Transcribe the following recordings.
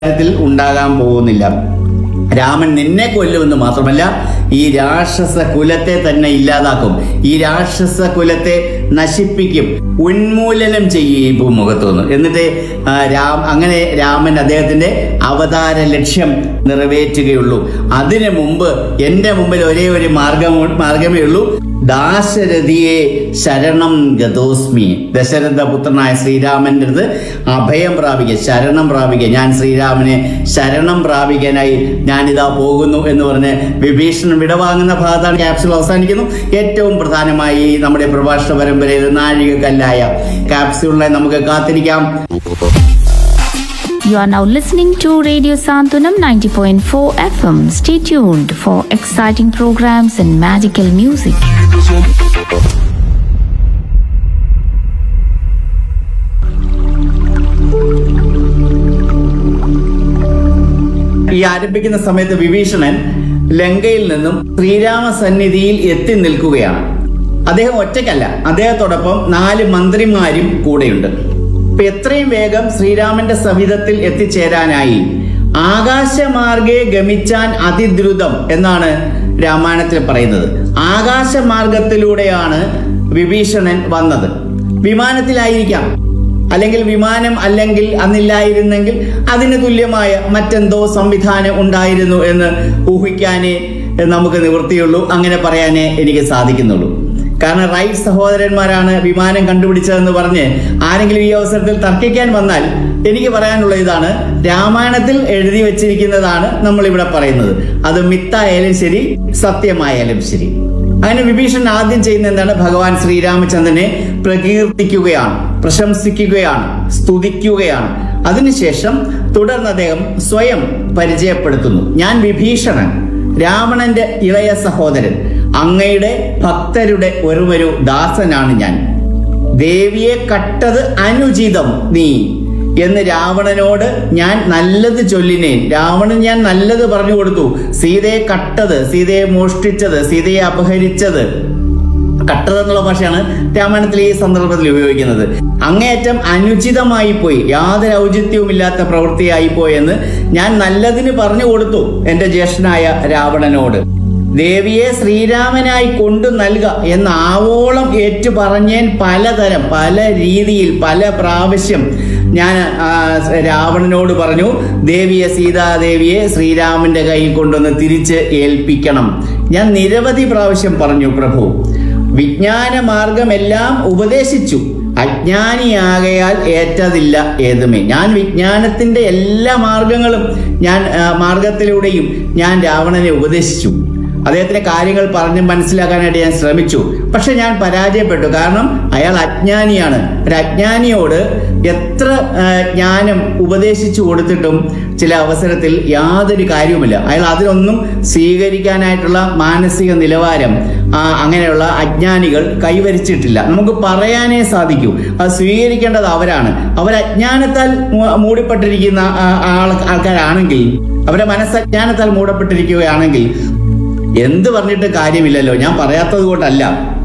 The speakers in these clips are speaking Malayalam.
കാര്യത്തിൽ ഉണ്ടാകാൻ പോകുന്നില്ല രാമൻ നിന്നെ കൊല്ലുമെന്ന് മാത്രമല്ല ഈ രാക്ഷസ കുലത്തെ തന്നെ ഇല്ലാതാക്കും ഈ രാക്ഷസ കുലത്തെ നശിപ്പിക്കും ഉന്മൂലനം ചെയ്യും ഈ ഭൂമുഖത്തു നിന്ന് എന്നിട്ട് ആ, രാം അങ്ങനെ രാമൻ അദ്ദേഹത്തിന്റെ അവതാര ലക്ഷ്യം നിറവേറ്റുകയുള്ളൂ അതിനു മുമ്പ് എന്റെ മുമ്പിൽ ഒരേ ഒരു മാർഗം മാർഗമേ ഉള്ളൂ ദാശരഥിയെ ശരണം ഗതോസ്മി ദശരഥ പുത്രനായ ശ്രീരാമന്റെ അടുത്ത് അഭയം പ്രാപിക്കുക ശരണം പ്രാപിക്കുക ഞാൻ ശ്രീരാമനെ ശരണം പ്രാപിക്കാനായി ഞാനിതാ പോകുന്നു എന്ന് പറഞ്ഞ് വിഭീഷണൻ വിടവാങ്ങുന്ന ഭാഗത്താണ് ക്യാപ്സുൾ അവസാനിക്കുന്നു ഏറ്റവും പ്രധാനമായി നമ്മുടെ പ്രഭാഷണ പരമ്പരയിൽ നാഴികക്കല്ലായ ക്യാപ്സ്യൂളിനെ നമുക്ക് കാത്തിരിക്കാം You are now listening to Radio Santunam 90.4 FM. Stay tuned for exciting programs and magical music. ഈ ആരംഭിക്കുന്ന സമയത്ത് വിഭീഷണൻ ലങ്കയിൽ നിന്നും ശ്രീരാമ സന്നിധിയിൽ എത്തി നിൽക്കുകയാണ് അദ്ദേഹം ഒറ്റയ്ക്കല്ല അദ്ദേഹത്തോടൊപ്പം നാല് മന്ത്രിമാരും കൂടെയുണ്ട് ഇപ്പൊ എത്രയും വേഗം ശ്രീരാമന്റെ സവിധത്തിൽ എത്തിച്ചേരാനായി ആകാശമാർഗെ ഗമിച്ചാൻ അതിദ്രുതം എന്നാണ് രാമായണത്തിൽ പറയുന്നത് ആകാശമാർഗത്തിലൂടെയാണ് വിഭീഷണൻ വന്നത് വിമാനത്തിലായിരിക്കാം അല്ലെങ്കിൽ വിമാനം അല്ലെങ്കിൽ അന്നില്ലായിരുന്നെങ്കിൽ അതിന് തുല്യമായ മറ്റെന്തോ സംവിധാനം ഉണ്ടായിരുന്നു എന്ന് ഊഹിക്കാനേ നമുക്ക് നിവൃത്തിയുള്ളൂ അങ്ങനെ പറയാനേ എനിക്ക് സാധിക്കുന്നുള്ളൂ കാരണം റൈറ്റ് സഹോദരന്മാരാണ് വിമാനം കണ്ടുപിടിച്ചതെന്ന് പറഞ്ഞ് ആരെങ്കിലും ഈ അവസരത്തിൽ തർക്കിക്കാൻ വന്നാൽ എനിക്ക് പറയാനുള്ള ഇതാണ് രാമായണത്തിൽ എഴുതി വെച്ചിരിക്കുന്നതാണ് നമ്മൾ ഇവിടെ പറയുന്നത് അത് മിത്തായാലും ശരി സത്യമായാലും ശരി അങ്ങനെ വിഭീഷണൻ ആദ്യം ചെയ്യുന്ന എന്താണ് ഭഗവാൻ ശ്രീരാമചന്ദ്രനെ പ്രകീർത്തിക്കുകയാണ് പ്രശംസിക്കുകയാണ് സ്തുതിക്കുകയാണ് അതിനുശേഷം തുടർന്ന് അദ്ദേഹം സ്വയം പരിചയപ്പെടുത്തുന്നു ഞാൻ വിഭീഷണൻ രാവണന്റെ ഇളയ സഹോദരൻ അങ്ങയുടെ ഭക്തരുടെ ഒരുവരു ദാസനാണ് ഞാൻ ദേവിയെ കട്ടത് അനുചിതം നീ എന്ന് രാവണനോട് ഞാൻ നല്ലത് ചൊല്ലിനേൻ രാവണൻ ഞാൻ നല്ലത് പറഞ്ഞു കൊടുത്തു സീതയെ കട്ടത് സീതയെ മോഷ്ടിച്ചത് സീതയെ അപഹരിച്ചത് കട്ടത് എന്നുള്ള ഭാഷയാണ് രാമായണത്തിൽ ഈ സന്ദർഭത്തിൽ ഉപയോഗിക്കുന്നത് അങ്ങേയറ്റം അനുചിതമായി പോയി യാതൊരു ഔചിത്യവുമില്ലാത്ത പ്രവൃത്തിയായി പോയെന്ന് ഞാൻ നല്ലതിന് പറഞ്ഞു കൊടുത്തു എന്റെ ജ്യേഷ്ഠനായ രാവണനോട് ദേവിയെ ശ്രീരാമനായി കൊണ്ടു നൽക എന്ന് ആവോളം ഏറ്റു പറഞ്ഞേൻ പലതരം പല രീതിയിൽ പല പ്രാവശ്യം ഞാൻ ആ, രാവണനോട് പറഞ്ഞു ദേവിയെ സീതാദേവിയെ ശ്രീരാമന്റെ കയ്യിൽ കൊണ്ടുവന്ന് തിരിച്ച് ഏൽപ്പിക്കണം ഞാൻ നിരവധി പ്രാവശ്യം പറഞ്ഞു പ്രഭു വിജ്ഞാന മാർഗമെല്ലാം ഉപദേശിച്ചു അജ്ഞാനിയാകയാൽ ഏറ്റതില്ല ഏതുമേ ഞാൻ വിജ്ഞാനത്തിന്റെ എല്ലാ മാർഗങ്ങളും ഞാൻ ആ, മാർഗത്തിലൂടെയും ഞാൻ രാവണനെ ഉപദേശിച്ചു അദ്ദേഹത്തിന്റെ കാര്യങ്ങൾ പറഞ്ഞ് മനസ്സിലാക്കാനായിട്ട് ഞാൻ ശ്രമിച്ചു പക്ഷെ ഞാൻ പരാജയപ്പെട്ടു കാരണം അയാൾ അജ്ഞാനിയാണ് ഒരു അജ്ഞാനിയോട് എത്ര ആ, ജ്ഞാനം ഉപദേശിച്ചു കൊടുത്തിട്ടും ചില അവസരത്തിൽ യാതൊരു കാര്യവുമില്ല അയാൾ അതിലൊന്നും സ്വീകരിക്കാനായിട്ടുള്ള മാനസിക നിലവാരം ആ, അങ്ങനെയുള്ള അജ്ഞാനികൾ കൈവരിച്ചിട്ടില്ല നമുക്ക് പറയാനേ സാധിക്കൂ അത് സ്വീകരിക്കേണ്ടത് അവരാണ് അവർ അജ്ഞാനത്താൽ മൂ- മൂടിപ്പെട്ടിരിക്കുന്ന ആ, ആൾ ആൾക്കാരാണെങ്കിൽ അവരുടെ മനസ്സജ്ഞാനത്താൽ മൂടപ്പെട്ടിരിക്കുകയാണെങ്കിൽ എന്ത് പറഞ്ഞിട്ട് കാര്യമില്ലല്ലോ ഞാൻ പറയാത്തത് കൊണ്ടല്ല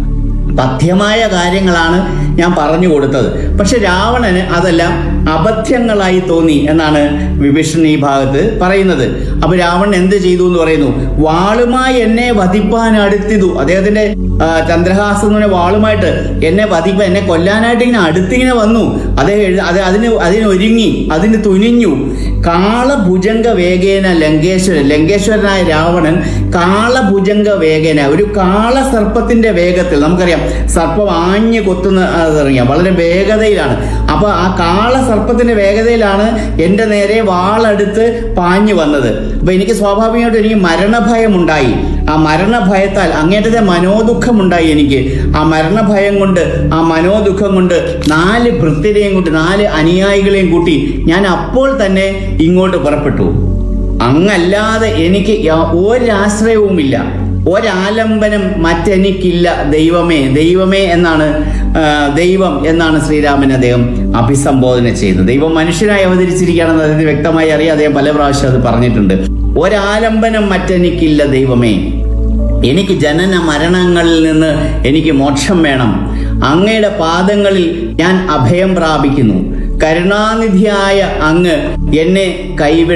പഥ്യമായ കാര്യങ്ങളാണ് ഞാൻ പറഞ്ഞു കൊടുത്തത് പക്ഷെ രാവണന് അതെല്ലാം അബദ്ധ്യങ്ങളായി തോന്നി എന്നാണ് വിഭീഷൺ ഈ ഭാഗത്ത് പറയുന്നത് അപ്പൊ രാവണൻ എന്ത് ചെയ്തു എന്ന് പറയുന്നു വാളുമായി എന്നെ വധിപ്പാൻ അടുത്തിതു അദ്ദേഹത്തിന്റെ ആ, ചന്ദ്രഹാസം എന്ന് പറഞ്ഞ വാളുമായിട്ട് എന്നെ വധിപ്പ എന്നെ കൊല്ലാനായിട്ട് ഇങ്ങനെ അടുത്തിങ്ങനെ വന്നു അദ്ദേഹം എഴു- അത് അതിന് അതിനൊരുങ്ങി അതിന് തുനിഞ്ഞു കാളഭുജംഗ വേഗേന ലങ്കേശ്വരൻ ലങ്കേശ്വരനായ രാവണൻ കാളഭുജംഗ വേഗേന ഒരു കാള സർപ്പത്തിന്റെ വേഗത്തിൽ നമുക്കറിയാം സർപ്പം ആഞ്ഞു കൊത്തുന്ന അതറിയാം വളരെ വേഗതയിലാണ് അപ്പൊ ആ കാള സർപ്പത്തിന്റെ വേഗതയിലാണ് എൻ്റെ നേരെ വാളെടുത്ത് പാഞ്ഞു വന്നത് അപ്പൊ എനിക്ക് സ്വാഭാവികമായിട്ടും എനിക്ക് മരണഭയം ഉണ്ടായി ആ മരണഭയത്താൽ അങ്ങേറ്റത്തെ മനോദുഃഖമുണ്ടായി എനിക്ക് ആ മരണഭയം കൊണ്ട് ആ മനോദുഃഖം കൊണ്ട് നാല് ഭൃത്യരെയും കൂട്ടി നാല് അനുയായികളെയും കൂട്ടി ഞാൻ അപ്പോൾ തന്നെ ഇങ്ങോട്ട് പുറപ്പെട്ടു അങ്ങല്ലാതെ എനിക്ക് യാ- ഒരാശ്രയവുമില്ല ഒരാലംബനം മറ്റെനിക്കില്ല ദൈവമേ ദൈവമേ എന്നാണ് ആ, ദൈവം എന്നാണ് ശ്രീരാമൻ അദ്ദേഹം അഭിസംബോധന ചെയ്യുന്നത് ദൈവം മനുഷ്യനായി അവതരിച്ചിരിക്കുകയാണെന്ന് അദ്ദേഹത്തിന് വ്യക്തമായി അറിയാം അദ്ദേഹം പല പ്രാവശ്യം അത് പറഞ്ഞിട്ടുണ്ട് ഒരാലംബനം മറ്റെനിക്കില്ല ദൈവമേ എനിക്ക് ജനന മരണങ്ങളിൽ നിന്ന് എനിക്ക് മോക്ഷം വേണം അങ്ങയുടെ പാദങ്ങളിൽ ഞാൻ അഭയം പ്രാപിക്കുന്നു കരുണാനിധിയായ അങ്ങ് എന്നെ കൈവിട